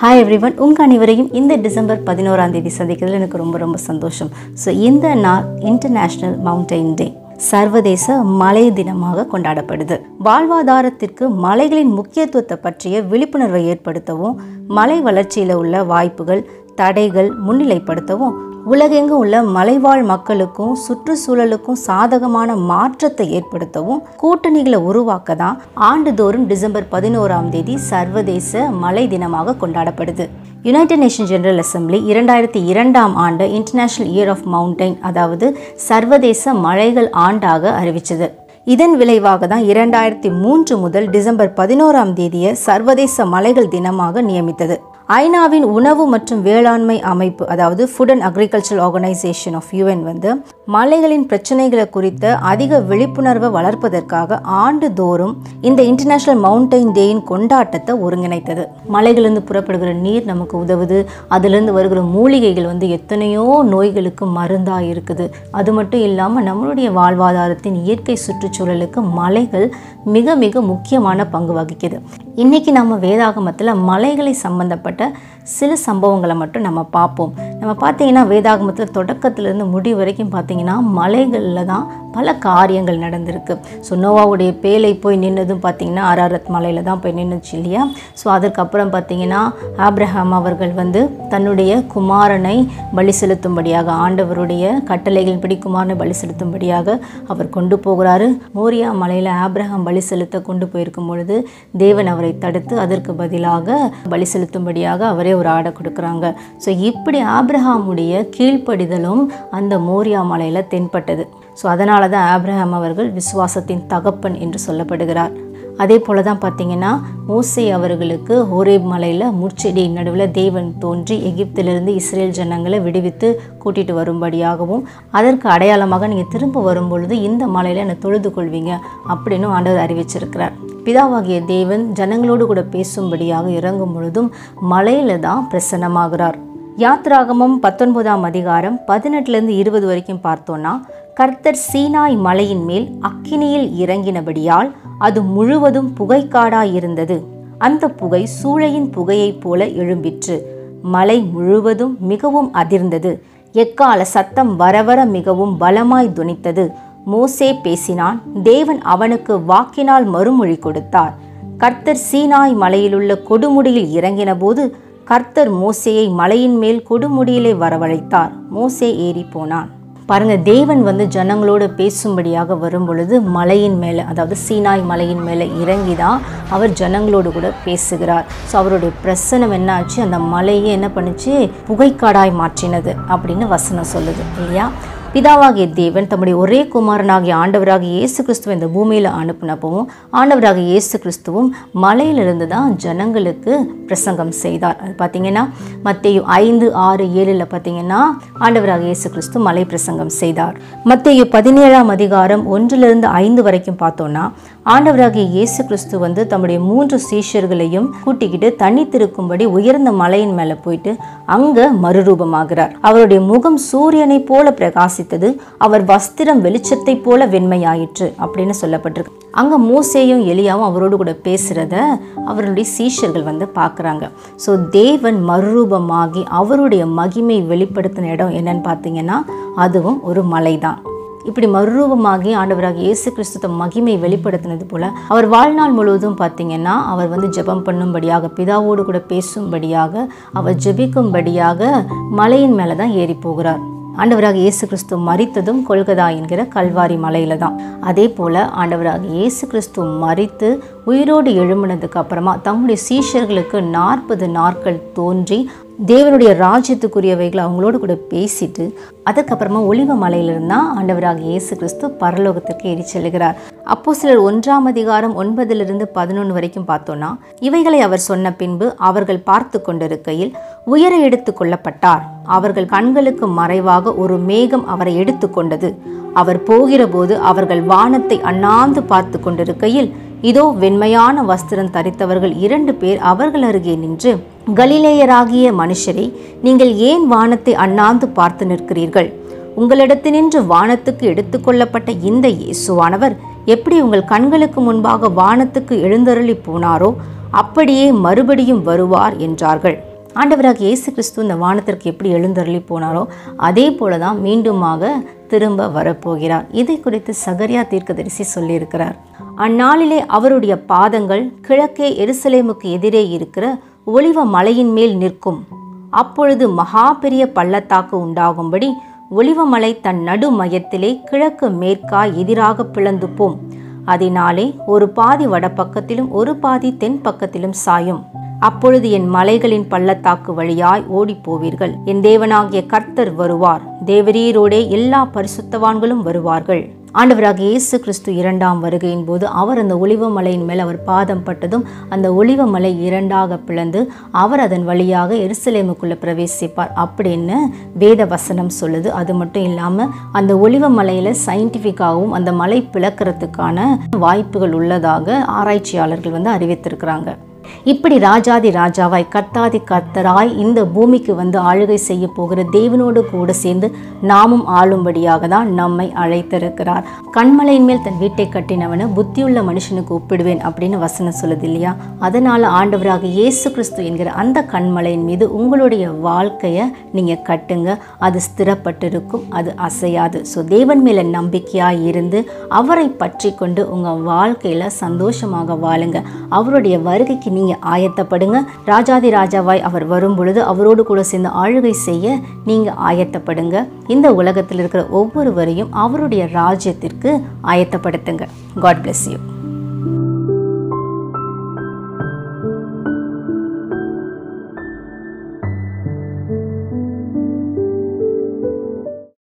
hi everyone உங்கள் அனைவரையும் இந்த டிசம்பர் பதினோராம் தேதி சந்திக்கிறதுல எனக்கு ரொம்ப ரொம்ப சந்தோஷம் ஸோ இந்த நாள் இன்டர்நேஷ்னல் மவுண்டைன் டே சர்வதேச மலை தினமாக கொண்டாடப்படுது வாழ்வாதாரத்திற்கு மலைகளின் முக்கியத்துவத்தை பற்றிய விழிப்புணர்வை ஏற்படுத்தவும் மலை வளர்ச்சியில் உள்ள வாய்ப்புகள் தடைகள் முன்னிலைப்படுத்தவும் உலகெங்கும் உள்ள மலைவாழ் மக்களுக்கும் சுற்றுச்சூழலுக்கும் சாதகமான மாற்றத்தை ஏற்படுத்தவும் கூட்டணிகளை உருவாக்க தான் ஆண்டுதோறும் டிசம்பர் பதினோராம் தேதி சர்வதேச மலை தினமாக கொண்டாடப்படுது யுனைடெட் நேஷன் ஜெனரல் அசம்பிளி இரண்டாயிரத்தி இரண்டாம் ஆண்டு இன்டர்நேஷனல் இயர் ஆஃப் மவுண்டைன் அதாவது சர்வதேச மலைகள் ஆண்டாக அறிவிச்சது இதன் விளைவாக தான் இரண்டாயிரத்தி மூன்று முதல் டிசம்பர் பதினோராம் தேதியை சர்வதேச மலைகள் தினமாக நியமித்தது ஐநாவின் உணவு மற்றும் வேளாண்மை அமைப்பு அதாவது food and agriculture organisation of UN வந்து மலைகளின் பிரச்சனைகளை குறித்த அதிக விழிப்புணர்வை வளர்ப்பதற்காக ஆண்டுதோறும் இந்த இன்டர்நேஷனல் மவுண்டைன் டேயின் கொண்டாட்டத்தை ஒருங்கிணைத்தது மலைகளிலிருந்து புறப்படுகிற நீர் நமக்கு உதவுது அதிலிருந்து வருகிற மூலிகைகள் வந்து எத்தனையோ நோய்களுக்கு மருந்தாக இருக்குது அது மட்டும் இல்லாமல் நம்மளுடைய வாழ்வாதாரத்தின் இயற்கை சுற்றுச்சூழலுக்கு மலைகள் மிக மிக முக்கியமான பங்கு வகிக்குது இன்னைக்கு நம்ம வேதாகமத்தில் மலைகளை சம்பந்தப்பட்ட சில சம்பவங்களை மட்டும் நம்ம பார்ப்போம் நம்ம பார்த்தீங்கன்னா வேதாகமத்தில் தொடக்கத்திலிருந்து முடிவு வரைக்கும் பார்த்தீங்கன்னா மலைகளில் தான் பல காரியங்கள் நடந்திருக்கு ஸோ நோவாவுடைய பேலை போய் நின்னதும் பார்த்தீங்கன்னா அரரத் மலையில் தான் போய் நின்றுச்சு இல்லையா ஸோ அதற்கப்புறம் பார்த்தீங்கன்னா ஆப்ரஹாம் அவர்கள் வந்து தன்னுடைய குமாரனை பலி செலுத்தும்படியாக ஆண்டவருடைய கட்டளைகளின்படி குமாரனை பலி செலுத்தும்படியாக அவர் கொண்டு போகிறாரு மோரியா மலையில் ஆப்ரஹாம் பலி செலுத்த கொண்டு போயிருக்கும் பொழுது தேவன் அவரை தடுத்து அதற்கு பதிலாக பலி செலுத்தும்படியாக அவரே ஒரு ஆடை கொடுக்குறாங்க ஸோ இப்படி ஆப்ரஹாமுடைய கீழ்ப்படிதலும் அந்த மோரியா மலையில் தென்பட்டது ஸோ அதனால தான் ஆப்ரஹாம் அவர்கள் விசுவாசத்தின் தகப்பன் என்று சொல்லப்படுகிறார் அதே போல தான் பார்த்தீங்கன்னா மோசே அவர்களுக்கு ஹோரேப் மலையில் முட்செடி நடுவில் தேவன் தோன்றி எகிப்திலிருந்து இஸ்ரேல் ஜனங்களை விடுவித்து கூட்டிட்டு வரும்படியாகவும் அதற்கு அடையாளமாக நீங்கள் திரும்ப வரும்பொழுது இந்த மலையில் என்னை தொழுது கொள்வீங்க அப்படின்னு ஆண்டவர் அறிவிச்சிருக்கிறார் பிதாவாகிய தேவன் ஜனங்களோடு கூட பேசும்படியாக இறங்கும் பொழுதும் மலையில தான் பிரசன்னமாகிறார் யாத்ராகமம் பத்தொன்பதாம் அதிகாரம் பதினெட்டுலேருந்து இருபது வரைக்கும் பார்த்தோன்னா கர்த்தர் சீனாய் மலையின் மேல் அக்கினியில் இறங்கினபடியால் அது முழுவதும் புகைக்காடாய் இருந்தது அந்த புகை சூளையின் புகையைப் போல எழும்பிற்று மலை முழுவதும் மிகவும் அதிர்ந்தது எக்கால சத்தம் வரவர மிகவும் பலமாய் துணித்தது மோசே பேசினான் தேவன் அவனுக்கு வாக்கினால் மறுமொழி கொடுத்தார் கர்த்தர் சீனாய் மலையிலுள்ள கொடுமுடியில் இறங்கினபோது கர்த்தர் மோசேயை மலையின் மேல் கொடுமுடியிலே வரவழைத்தார் மோசே ஏறி போனான் பாருங்க தேவன் வந்து ஜனங்களோடு பேசும்படியாக வரும் பொழுது மலையின் மேலே அதாவது சீனாய் மலையின் மேலே இறங்கி தான் அவர் ஜனங்களோடு கூட பேசுகிறார் ஸோ அவருடைய பிரசனம் என்ன ஆச்சு அந்த மலையை என்ன பண்ணுச்சு புகைக்காடாய் மாற்றினது அப்படின்னு வசனம் சொல்லுது இல்லையா பிதாவாகிய தேவன் தம்முடைய ஒரே குமாரனாகிய ஆண்டவராகிய இயேசு கிறிஸ்துவ இந்த பூமியில் அனுப்பினப்பவும் ஆண்டவராகிய இயேசு கிறிஸ்துவும் மலையிலிருந்து தான் ஜனங்களுக்கு பிரசங்கம் செய்தார் அது பார்த்தீங்கன்னா மத்தேயு ஐந்து ஆறு ஏழில் பார்த்தீங்கன்னா ஆண்டவராகிய இயேசு கிறிஸ்து மலை பிரசங்கம் செய்தார் மத்தேயு பதினேழாம் அதிகாரம் ஒன்றிலிருந்து ஐந்து வரைக்கும் பார்த்தோன்னா ஆண்டவராகிய இயேசு கிறிஸ்து வந்து தம்முடைய மூன்று சீஷர்களையும் கூட்டிக்கிட்டு தனித்திருக்கும்படி உயர்ந்த மலையின் மேலே போயிட்டு அங்கே மறுரூபமாகிறார் அவருடைய முகம் சூரியனை போல பிரகாசித்தது அவர் வஸ்திரம் வெளிச்சத்தை போல வெண்மையாயிற்று அப்படின்னு சொல்லப்பட்டிருக்கு அங்கே மூசேயும் எலியாவும் அவரோடு கூட பேசுகிறத அவருடைய சீஷர்கள் வந்து பார்க்குறாங்க ஸோ தேவன் மறுரூபமாகி அவருடைய மகிமை வெளிப்படுத்தின இடம் என்னன்னு பார்த்தீங்கன்னா அதுவும் ஒரு மலை தான் இப்படி மறுரூபமாகி ஆண்டவராக இயேசு கிறிஸ்துவ மகிமை வெளிப்படுத்தினது போல அவர் வாழ்நாள் முழுவதும் பார்த்தீங்கன்னா அவர் வந்து ஜெபம் பண்ணும்படியாக பிதாவோடு கூட பேசும்படியாக அவர் ஜெபிக்கும்படியாக மலையின் மேலே தான் ஏறி போகிறார் ஆண்டவராக இயேசு கிறிஸ்து மறித்ததும் கொல்கதா என்கிற கல்வாரி மலையில தான் அதே போல ஆண்டவராக இயேசு கிறிஸ்து மறித்து உயிரோடு எழும்பினதுக்கு அப்புறமா தம்முடைய சீஷர்களுக்கு நாற்பது நாட்கள் தோன்றி தேவனுடைய ராஜ்யத்துக்குரியவைகளை அவங்களோடு கூட பேசிட்டு அதுக்கப்புறமா ஒளிவ மலையிலிருந்து தான் ஆண்டவராக இயேசு கிறிஸ்து பரலோகத்திற்கு ஏறி செல்கிறார் அப்போ சிலர் ஒன்றாம் அதிகாரம் ஒன்பதிலிருந்து பதினொன்று வரைக்கும் பார்த்தோன்னா இவைகளை அவர் சொன்ன பின்பு அவர்கள் பார்த்து கொண்டிருக்கையில் உயர எடுத்து கொள்ளப்பட்டார் அவர்கள் கண்களுக்கு மறைவாக ஒரு மேகம் அவரை எடுத்துக்கொண்டது அவர் போகிறபோது அவர்கள் வானத்தை அண்ணாந்து பார்த்து கொண்டிருக்கையில் இதோ வெண்மையான வஸ்திரம் தரித்தவர்கள் இரண்டு பேர் அவர்கள் அருகே நின்று கலிலேயராகிய மனுஷரை நீங்கள் ஏன் வானத்தை அண்ணாந்து பார்த்து நிற்கிறீர்கள் உங்களிடத்தினின்று வானத்துக்கு எடுத்துக்கொள்ளப்பட்ட இந்த இயேசுவானவர் எப்படி உங்கள் கண்களுக்கு முன்பாக வானத்துக்கு எழுந்தருளி போனாரோ அப்படியே மறுபடியும் வருவார் என்றார்கள் ஆண்டவராக இயேசு கிறிஸ்து இந்த வானத்திற்கு எப்படி எழுந்தருளி போனாரோ அதே போல தான் மீண்டுமாக திரும்ப வரப்போகிறார் இதை குறித்து சகரியா தீர்க்கதரிசி சொல்லியிருக்கிறார் அந்நாளிலே அவருடைய பாதங்கள் கிழக்கே எருசலேமுக்கு எதிரே இருக்கிற ஒளிவ மலையின் மேல் நிற்கும் அப்பொழுது மகா பெரிய பள்ளத்தாக்கு உண்டாகும்படி ஒளிவமலை தன் நடு மையத்திலே கிழக்கு மேற்காய் எதிராக பிளந்து போம் அதனாலே ஒரு பாதி வடபக்கத்திலும் ஒரு பாதி தென் பக்கத்திலும் சாயும் அப்பொழுது என் மலைகளின் பள்ளத்தாக்கு வழியாய் ஓடிப் போவீர்கள் என் தேவனாகிய கர்த்தர் வருவார் தேவரீரோடே எல்லா பரிசுத்தவான்களும் வருவார்கள் ஆண்டவராக இயேசு கிறிஸ்து இரண்டாம் வருகையின் போது அவர் அந்த ஒளிவ மலையின் மேல் அவர் பாதம் பட்டதும் அந்த ஒளிவ மலை இரண்டாக பிளந்து அவர் அதன் வழியாக எருசலேமுக்குள்ள பிரவேசிப்பார் அப்படின்னு வேத வசனம் சொல்லுது அது மட்டும் இல்லாமல் அந்த ஒளிவ மலையில் சயின்டிஃபிக்காகவும் அந்த மலை பிளக்கிறதுக்கான வாய்ப்புகள் உள்ளதாக ஆராய்ச்சியாளர்கள் வந்து அறிவித்திருக்கிறாங்க இப்படி ராஜாதி ராஜாவாய் கர்த்தாதி கர்த்தராய் இந்த பூமிக்கு வந்து ஆளுகை செய்ய போகிற தேவனோடு கூட சேர்ந்து நாமும் ஆளும்படியாக தான் நம்மை அழைத்திருக்கிறார் கண்மலையின் மேல் தன் வீட்டை கட்டினவனை புத்தியுள்ள மனுஷனுக்கு ஒப்பிடுவேன் அப்படின்னு வசனம் சொல்லுது இல்லையா அதனால ஆண்டவராக இயேசு கிறிஸ்து என்கிற அந்த கண்மலையின் மீது உங்களுடைய வாழ்க்கையை நீங்க கட்டுங்க அது ஸ்திரப்பட்டிருக்கும் அது அசையாது ஸோ தேவன் மேல நம்பிக்கையாய் இருந்து அவரை பற்றி கொண்டு உங்க வாழ்க்கையில சந்தோஷமாக வாழுங்க அவருடைய வருகைக்கு நீங்க ஆயத்தப்படுங்க ராஜாதி ராஜாவாய் அவர் வரும் பொழுது அவரோடு கூட சேர்ந்து ஆளுகை செய்ய நீங்க ஆயத்தப்படுங்க இந்த உலகத்தில் இருக்கிற ஒவ்வொருவரையும் அவருடைய ராஜ்யத்திற்கு ஆயத்தப்படுத்துங்க காட் bless யூ